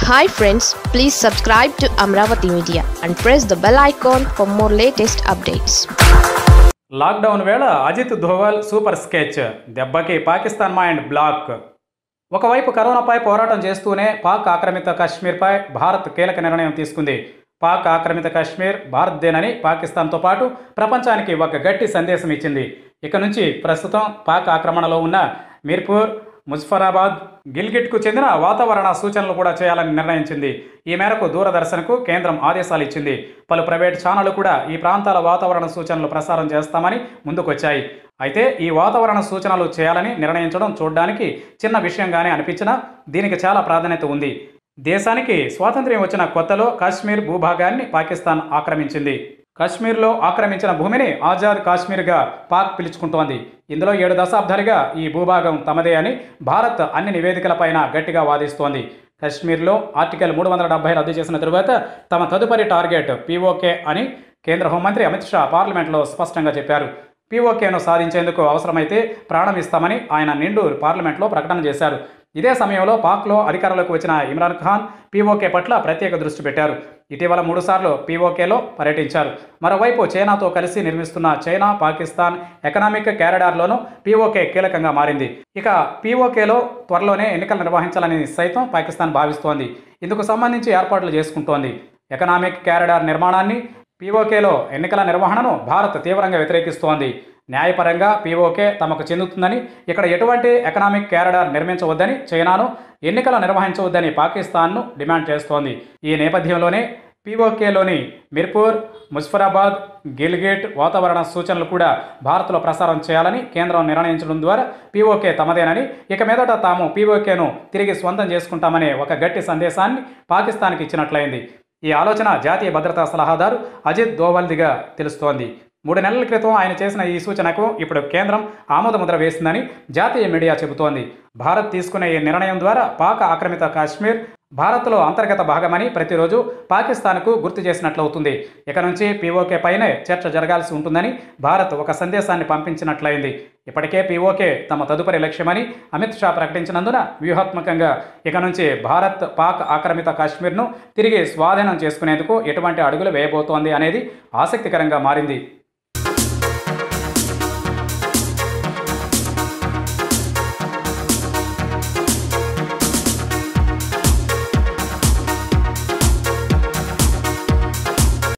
hi friends please subscribe to Amaravati media and press the bell icon for more latest updates lockdown వేళ Ajit Doval super sketch దెబ్బకి Pakistan mind block ఒకవైపు కరోనాపై పోరాటం చేస్తూనే పాక్ ఆక్రమిత కాశ్మీర్పై భారత్ కీలక నిర్ణయం తీసుకుంది పాక్ ఆక్రమిత కాశ్మీర్ భారత్దేనని పాకిస్తాన్తో పాటు ప్రపంచానికి ఒక గట్టి సందేశం ఇచ్చింది ఇక నుంచి ప్రస్తుతం పాక్ ఆక్రమణలో ఉన్న మీర్పూర్ ముజఫరాబాద్ గిల్గిట్కు చెందిన వాతావరణ సూచనలు కూడా చేయాలని నిర్ణయించింది ఈ మేరకు దూరదర్శన్కు కేంద్రం ఆదేశాలు ఇచ్చింది పలు ప్రైవేట్ ఛానళ్లు కూడా ఈ ప్రాంతాల వాతావరణ సూచనలు ప్రసారం చేస్తామని ముందుకొచ్చాయి అయితే ఈ వాతావరణ సూచనలు చేయాలని నిర్ణయించడం చూడడానికి చిన్న విషయంగానే అనిపించినా దీనికి చాలా ప్రాధాన్యత ఉంది దేశానికి స్వాతంత్ర్యం వచ్చిన కొత్తలో కాశ్మీర్ భూభాగాన్ని పాకిస్తాన్ ఆక్రమించింది కాశ్మీర్లో ఆక్రమించిన భూమిని ఆజాద్ కాశ్మీర్గా పాక్ పిలుచుకుంటోంది ఇందులో ఏడు దశాబ్దాలుగా ఈ భూభాగం తమదే అని భారత్ అన్ని నివేదికలపైన గట్టిగా వాదిస్తోంది కశ్మీర్లో ఆర్టికల్ మూడు వందల డెబ్బై రద్దు చేసిన తరువాత తమ తదుపరి టార్గెట్ పీఓకే అని కేంద్ర హోంమంత్రి అమిత్ షా పార్లమెంట్లో స్పష్టంగా చెప్పారు పీఓకేను సాధించేందుకు అవసరమైతే ప్రాణం ఇస్తామని ఆయన నిండు పార్లమెంట్లో ప్రకటన చేశారు ఇదే సమయంలో పాక్లో అధికారంలోకి వచ్చిన ఇమ్రాన్ ఖాన్ పీఓకే పట్ల ప్రత్యేక దృష్టి పెట్టారు ఇటీవల మూడుసార్లు పీఓకేలో పర్యటించారు మరోవైపు చైనాతో కలిసి నిర్మిస్తున్న చైనా పాకిస్తాన్ ఎకనామిక్ క్యారిడార్లోనూ పీఓకే కీలకంగా మారింది ఇక పీఓకేలో త్వరలోనే ఎన్నికలు నిర్వహించాలని సైతం పాకిస్తాన్ భావిస్తోంది ఇందుకు సంబంధించి ఏర్పాట్లు చేసుకుంటోంది ఎకనామిక్ క్యారిడార్ నిర్మాణాన్ని పీఓకేలో ఎన్నికల నిర్వహణను భారత్ తీవ్రంగా వ్యతిరేకిస్తోంది న్యాయపరంగా పీఓకే తమకు చెందుతుందని ఇక్కడ ఎటువంటి ఎకనామిక్ క్యారిడార్ నిర్మించవద్దని చైనాను ఎన్నికలు నిర్వహించవద్దని పాకిస్తాన్ను డిమాండ్ చేస్తోంది ఈ నేపథ్యంలోనే పీఓకేలోని మిర్పూర్ ముజఫరాబాద్ గిల్గిట్ వాతావరణ సూచనలు కూడా భారత్లో ప్రసారం చేయాలని కేంద్రం నిర్ణయించడం ద్వారా పీఓకే తమదేనని ఇక మీదట తాము పీఓకేను తిరిగి స్వంతం చేసుకుంటామనే ఒక గట్టి సందేశాన్ని పాకిస్తాన్కి ఇచ్చినట్లయింది ఈ ఆలోచన జాతీయ భద్రతా సలహాదారు అజిత్ దోవల్దిగా తెలుస్తోంది మూడు నెలల క్రితం ఆయన చేసిన ఈ సూచనకు ఇప్పుడు కేంద్రం ఆమోదముద్ర వేసిందని జాతీయ మీడియా చెబుతోంది భారత్ తీసుకునే ఈ నిర్ణయం ద్వారా పాక్ ఆక్రమిత కాశ్మీర్ భారత్లో అంతర్గత భాగమని ప్రతిరోజు పాకిస్తాన్కు గుర్తు చేసినట్లవుతుంది ఇక నుంచి పీఓకే పైనే చర్చ జరగాల్సి ఉంటుందని భారత్ ఒక సందేశాన్ని పంపించినట్లయింది ఇప్పటికే పీఓకే తమ తదుపరి లక్ష్యమని అమిత్ షా ప్రకటించినందున వ్యూహాత్మకంగా ఇక నుంచి భారత్ పాక్ ఆక్రమిత కాశ్మీర్ను తిరిగి స్వాధీనం చేసుకునేందుకు ఎటువంటి అడుగులు వేయబోతోంది అనేది ఆసక్తికరంగా మారింది